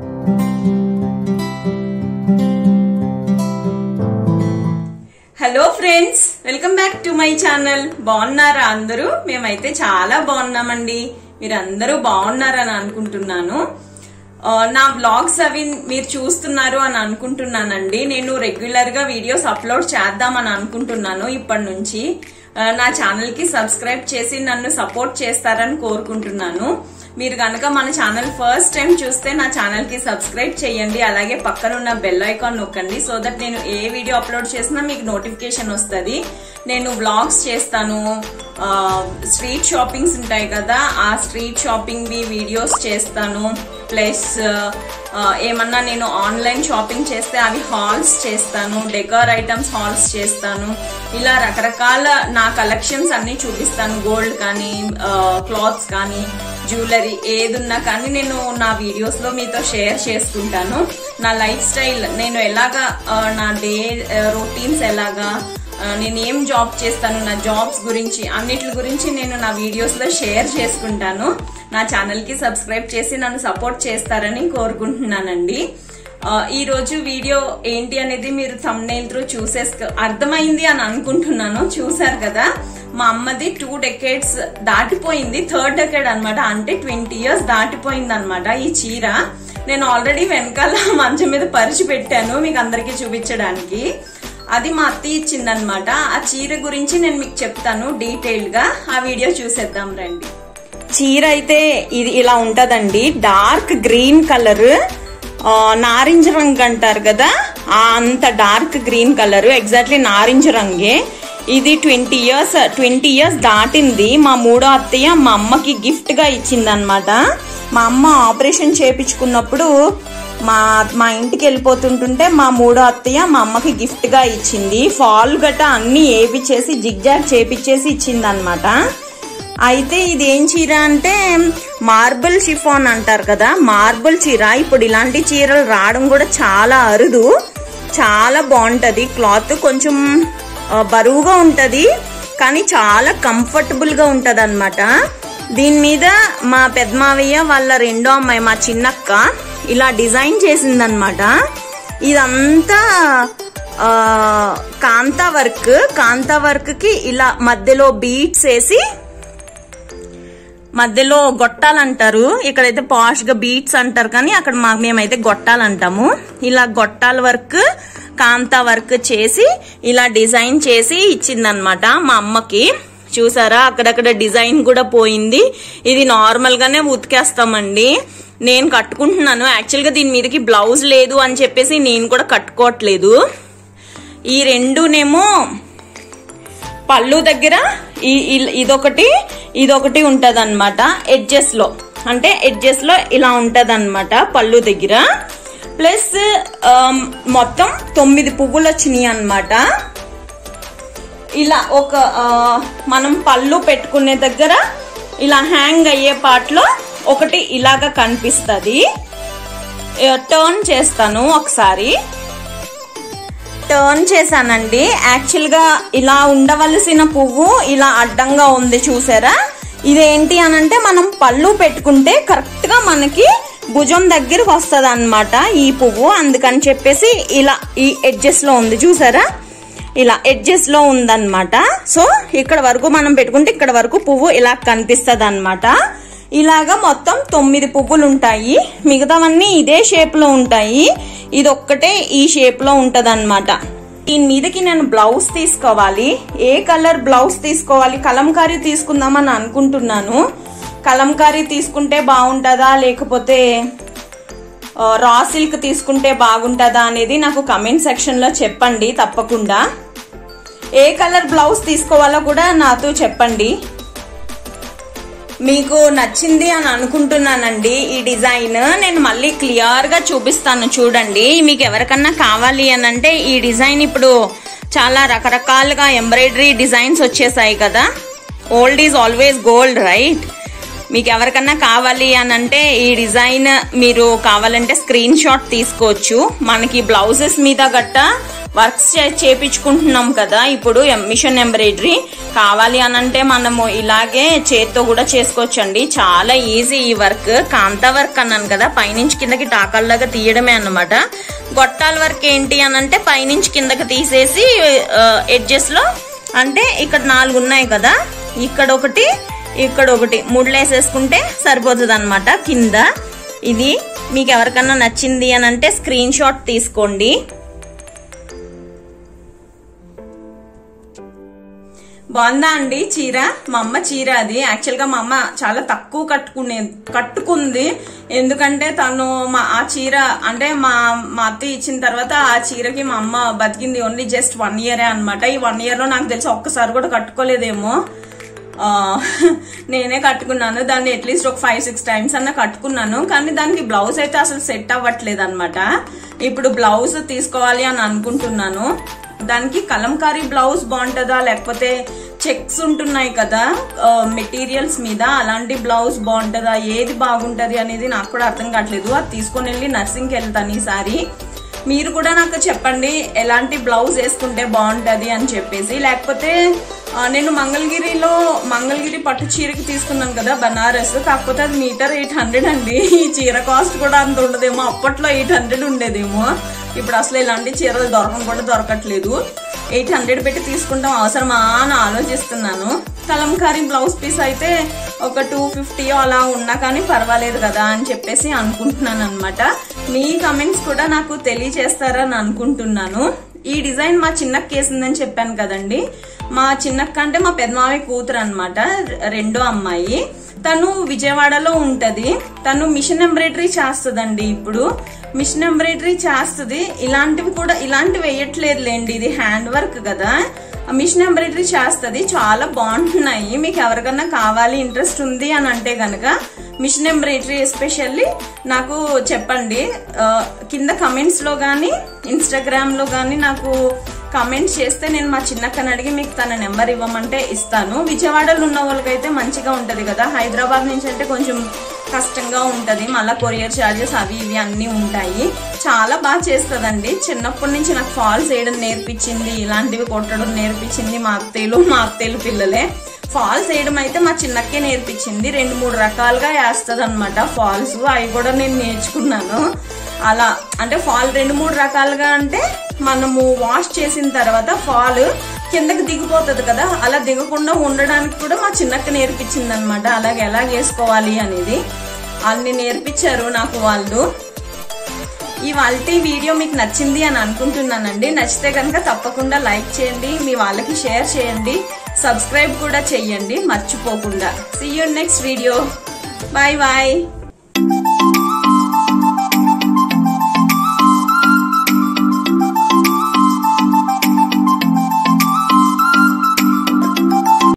hello friends welcome back to my channel బాగున్నారా అందరూ మేమైతే చాలా బాగున్నామండి మీరు అందరూ బాగున్నారని అనుకుంటున్నాను ఆ, నా బ్లాగ్స్ అవి మీరు చూస్తున్నారు అని అనుకుంటున్నానండి నేను రెగ్యులర్ గా వీడియోస్ అప్లోడ్ చేద్దామని అనుకుంటున్నాను ఇప్పటి నుంచి ఆ, నా ఛానల్ కి సబ్స్క్రైబ్ చేసి నన్ను సపోర్ట్ చేస్తారని కోరుకుంటున్నాను మీరు కనుక మన ఛానల్ ఫస్ట్ టైం చూస్తే నా ఛానల్ కి సబ్స్క్రైబ్ చేయండి అలాగే పక్కన ఉన్న బెల్ ఐకాన్ నొక్కండి సో దట్ నేను ఏ వీడియో అప్లోడ్ చేసినా మీకు నోటిఫికేషన్ వస్తుంది నేను వ్లాగ్స్ చేస్తాను ఆ, స్ట్రీట్ షాపింగ్స్ ఉంటాయి కదా ఆ స్ట్రీట్ షాపింగ్ వి వీడియోస్ చేస్తాను ప్లస్ ఆ, ఏమన్నా నేను ఆన్లైన్ షాపింగ్ చేస్తే అవి హాల్స్ చేస్తాను డెకర్ ఐటమ్స్ హాల్స్ చేస్తాను ఇలా రకరకాల నా కలెక్షన్స్ అన్ని చూపిస్తాను గోల్డ్ కానీ క్లాత్స్ కానీ జ్యువెలరీ ఏది ఉన్నా కానీ నేను నా వీడియోస్ లో మీతో షేర్ చేసుకుంటాను నా లైఫ్ స్టైల్ నేను ఎలాగా ఆ, నా డే రొటీన్స్ ఎలాగా ఆ, నేను ఏం జాబ్ చేస్తాను నా జాబ్స్ గురించి అన్నిటి గురించి నేను నా వీడియోస్ లో షేర్ చేసుకుంటాను నా ఛానల్ కి సబ్స్క్రైబ్ చేసి నన్ను సపోర్ట్ చేస్తారని కోరుకుంటున్నానండి ఆ, ఈ రోజు వీడియో ఏంటి అనేది మీరు thumbnail త్రూ చూసేసుకో అర్థమైంది అని అనుకుంటున్నాను చూసారు కదా మా అమ్మది టూ డెకేడ్స్ దాటిపోయింది థర్డ్ డెకేడ్ అన్నమాట అంటే ట్వంటీ ఇయర్స్ దాటిపోయింది అనమాట ఈ చీర నేను ఆల్రెడీ వెనకాల మంచం మీద పరిచి పెట్టాను మీకు అందరికీ చూపించడానికి అది మా అత్త ఇచ్చిందనమాట ఆ చీర గురించి నేను మీకు చెప్తాను డీటెయిల్ గా ఆ వీడియో చూసేద్దాం రండి చీర అయితే ఇది ఇలా ఉంటదండి డార్క్ గ్రీన్ కలర్ నారింజ రంగు అంటారు కదా ఆ అంత డార్క్ గ్రీన్ కలర్ ఎగ్జాక్ట్లీ నారింజ రంగే ఇది ట్వంటీ ఇయర్స్ ట్వంటీ ఇయర్స్ దాటింది మా మూడో అత్తయ్య మా అమ్మకి గిఫ్ట్ గా ఇచ్చిందనమాట మా అమ్మ ఆపరేషన్ చేపించుకున్నప్పుడు మా మా ఇంటికి వెళ్ళిపోతుంటుంటే మా మూడో అత్తయ్య మా అమ్మకి గిఫ్ట్ గా ఇచ్చింది ఫాల్ గట్ట అన్ని ఏపిచ్చేసి జిగ్జాగ్ చేపిచ్చేసి ఇచ్చింది అనమాట అయితే ఇది ఏం చీర అంటే మార్బుల్ షిఫాన్ అంటారు కదా మార్బుల్ చీర ఇప్పుడు ఇలాంటి చీరలు రావడం కూడా చాలా అరుదు చాలా బాగుంటది క్లాత్ కొంచెం ఆ, బరువుగా ఉంటది కానీ చాలా కంఫర్టబుల్ గా ఉంటది అనమాట దీని మీద మా పెద్దమావయ్య వాళ్ళ రెండో అమ్మాయి మా చిన్నక్క ఇలా డిజైన్ చేసిందనమాట ఇదంతా ఆ, కాంతా వర్క్ కాంతా వర్క్ కి ఇలా మధ్యలో బీట్స్ వేసి మధ్యలో గొట్టాలంటారు ఇక్కడైతే పాష్ గా బీట్స్ అంటారు కానీ అక్కడ మా మేమైతే గొట్టాలంటాము ఇలా గొట్టాల వర్క్ కాంతా వర్క్ చేసి ఇలా డిజైన్ చేసి ఇచ్చిందనమాట మా అమ్మకి చూసారా అక్కడక్కడ డిజైన్ కూడా పోయింది ఇది నార్మల్ గానే ఉతికేస్తామండి నేను కట్టుకుంటున్నాను యాక్చువల్ గా దీని మీదకి బ్లౌజ్ లేదు అని చెప్పేసి నేను కూడా కట్టుకోవట్లేదు ఈ రెండునేమో పళ్ళు దగ్గర ఈ- ఈ- ఇదొకటి ఇదొకటి ఉంటది అనమాట ఎడ్జెస్ లో అంటే ఎడ్జెస్ లో ఇలా ఉంటది అనమాట పళ్ళు దగ్గర ప్లస్ ఆమ్, మొత్తం తొమ్మిది పువ్వులు వచ్చినాయి అనమాట ఇలా ఒక ఆ, మనం పళ్ళు పెట్టుకునే దగ్గర ఇలా హ్యాంగ్ అయ్యే పార్ట్లో ఒకటి ఇలాగా కనిపిస్తుంది టర్న్ చేస్తాను ఒకసారి టర్న్ చేశానండి యాక్చువల్ గా ఇలా ఉండవలసిన పువ్వు ఇలా అడ్డంగా ఉంది చూసారా ఇదేంటి అని అంటే మనం పళ్ళు పెట్టుకుంటే కరెక్ట్ గా మనకి భుజం దగ్గరకు వస్తుంది అనమాట ఈ పువ్వు అందుకని చెప్పేసి ఇలా ఈ ఎడ్జెస్ లో ఉంది చూసారా ఇలా ఎడ్జెస్ లో ఉందన్నమాట సో ఇక్కడ వరకు మనం పెట్టుకుంటే ఇక్కడ వరకు పువ్వు ఇలా కనిపిస్తుంది అనమాట ఇలాగా మొత్తం తొమ్మిది పువ్వులు ఉంటాయి మిగతావన్నీ ఇదే షేప్ లో ఉంటాయి ఇది ఒక్కటే ఈ షేప్ లో ఉంటది దీని మీదకి నేను బ్లౌజ్ తీసుకోవాలి ఏ కలర్ బ్లౌజ్ తీసుకోవాలి కలంకారీ తీసుకుందామని అనుకుంటున్నాను కలంకారీ తీసుకుంటే బాగుంటుందా లేకపోతే ఆ, రా సిల్క్ తీసుకుంటే బాగుంటుందా అనేది నాకు కమెంట్ సెక్షన్ లో చెప్పండి తప్పకుండా ఏ కలర్ బ్లౌజ్ తీసుకోవాలో కూడా నాతో చెప్పండి మీకు నచ్చింది అని అనుకుంటున్నానండి ఈ డిజైన్ నేను మళ్ళీ క్లియర్ గా చూపిస్తాను చూడండి మీకు ఎవరికన్నా కావాలి అని అంటే ఈ డిజైన్ ఇప్పుడు చాలా రకరకాలుగా ఎంబ్రాయిడరీ డిజైన్స్ వచ్చేసాయి కదా old is always gold right మీకు ఎవరికన్నా కావాలి అని అంటే ఈ డిజైన్ మీరు కావాలంటే స్క్రీన్ షాట్ తీసుకోవచ్చు మనకి బ్లౌజెస్ మీద గట్ట వర్క్స్ చే- చేపించుకుంటున్నాం కదా ఇప్పుడు ఎం- మిషన్ ఎంబ్రాయిడరీ కావాలి అని అంటే మనము ఇలాగే చేత్తో కూడా చేసుకోవచ్చండి చాలా ఈజీ ఈ వర్క్ కాంతా వర్క్ అన్నాను కదా పైనుంచి కిందకి టాకాల్లాగా తీయడమే అన్నమాట గొట్టాల వర్క్ ఏంటి అని అంటే పైనుంచి కిందకి తీసేసి ఎడ్జెస్ లో అంటే ఇక్కడ నాలుగు ఉన్నాయి కదా ఇక్కడ ఒకటి ఇక్కడ ఒకటి ముళ్ళు వేసేసుకుంటే సరిపోతుంది అనమాట కింద ఇది మీకు ఎవరికన్నా నచ్చింది అని అంటే స్క్రీన్ షాట్ తీసుకోండి బాగుందా అండి చీర మా అమ్మ చీర అది యాక్చువల్ గా మా అమ్మ చాలా తక్కువ కట్టుకునే కట్టుకుంది ఎందుకంటే తను మా ఆ చీర అంటే మా మా అత్త ఇచ్చిన తర్వాత ఆ చీరకి మా అమ్మ బతికింది ఓన్లీ జస్ట్ వన్ ఇయరే అన్నమాట ఈ వన్ ఇయర్ లో నాకు తెలిసి ఒక్కసారి కూడా కట్టుకోలేదేమో ఆ, నేనే కట్టుకున్నాను దాన్ని అట్లీస్ట్ ఒక ఫైవ్ సిక్స్ టైమ్స్ అన్న కట్టుకున్నాను కానీ దానికి బ్లౌజ్ అయితే అసలు సెట్ అవ్వట్లేదు అనమాట ఇప్పుడు బ్లౌజ్ తీసుకోవాలి అని అనుకుంటున్నాను దానికి కలంకారీ బ్లౌజ్ బాగుంటుందా లేకపోతే చెక్స్ ఉంటున్నాయి కదా మెటీరియల్స్ మీద అలాంటి బ్లౌజ్ బాగుంటుందా ఏది బాగుంటది అనేది నాకు కూడా అర్థం కావట్లేదు అది తీసుకొని వెళ్ళి నర్సింగ్కి వెళ్తాను ఈసారి మీరు కూడా నాకు చెప్పండి ఎలాంటి బ్లౌజ్ వేసుకుంటే బాగుంటది అని చెప్పేసి లేకపోతే ఆ, నేను మంగళగిరిలో మంగళగిరి పట్టు చీరకి తీసుకున్నాను కదా బనారస్ కాకపోతే అది మీటర్ ఎయిట్ హండ్రెడ్ అండి ఈ చీర కాస్ట్ కూడా అంత ఉండదేమో అప్పట్లో ఎయిట్ హండ్రెడ్ ఉండేదేమో ఇప్పుడు అసలు ఇలాంటి చీరలు దొరకడం కూడా దొరకట్లేదు ఎయిట్ హండ్రెడ్ పెట్టి తీసుకుంటాం అవసరమా అని ఆలోచిస్తున్నాను కలంకారీ బ్లౌజ్ పీస్ అయితే ఒక టూ ఫిఫ్టీ అలా ఉన్నా కానీ పర్వాలేదు కదా అని చెప్పేసి అనుకుంటున్నాను అనమాట మీ కమెంట్స్ కూడా నాకు తెలియచేస్తారని అనుకుంటున్నాను ఈ డిజైన్ మా చిన్నక్క వేసిందని చెప్పాను కదండి మా చిన్నక్క అంటే మా పెద్దమావి కూతురు అనమాట రెండో అమ్మాయి తను విజయవాడలో ఉంటది తను మిషన్ ఎంబ్రాయిడరీ చేస్తుందండి ఇప్పుడు మిషన్ ఎంబ్రాయిడరీ చేస్తుంది ఇలాంటివి కూడా ఇలాంటివి వేయట్లేదులేండి ఇది హ్యాండ్ వర్క్ కదా ఆ మిషన్ ఎంబ్రాయిడరీ చేస్తుంది చాలా బాగుంటున్నాయి మీకు ఎవరికన్నా కావాలి ఇంట్రెస్ట్ ఉంది అని అంటే గనక మిషన్ ఎంబ్రాయిడరీ ఎస్పెషల్లీ నాకు చెప్పండి ఆ, కింద కమెంట్స్ లో కానీ ఇన్స్టాగ్రామ్ లో కానీ నాకు కమెంట్స్ చేస్తే నేను మా చిన్నక్కని అడిగి మీకు తన నెంబర్ ఇవ్వమంటే ఇస్తాను విజయవాడలో ఉన్న వాళ్ళకైతే మంచిగా ఉంటది కదా హైదరాబాద్ నుంచి అంటే కొంచెం కష్టంగా ఉంటది మళ్ళీ కొరియర్ చార్జెస్ అవి ఇవి అన్నీ ఉంటాయి చాలా బాగా చేస్తుందండి చిన్నప్పటి నుంచి నాకు ఫాల్స్ వేయడం నేర్పించింది ఇలాంటివి కొట్టడం నేర్పించింది మా అత్తయ్యలు మా అత్తయ్యలు పిల్లలే ఫాల్స్ వేయడం అయితే మా చిన్నక్కే నేర్పించింది రెండు మూడు రకాలుగా వేస్తుంది అనమాట ఫాల్స్ అవి కూడా నేను నేర్చుకున్నాను అలా అంటే ఫాల్ రెండు మూడు రకాలుగా అంటే మనము వాష్ చేసిన తర్వాత ఫాల్ కిందకి దిగిపోతుంది కదా అలా దిగకుండా ఉండడానికి కూడా మా చిన్నక్క నేర్పించింది అనమాట అలాగే ఎలా వేసుకోవాలి అనేది అన్ని నేర్పించారు నాకు వాళ్ళు ఈ వాళ్ళ వీడియో మీకు నచ్చింది అని అనుకుంటున్నానండి నచ్చితే కనుక తప్పకుండా లైక్ చేయండి మీ వాళ్ళకి షేర్ చేయండి సబ్స్క్రైబ్ కూడా చేయండి మర్చిపోకుండా see you next video bye bye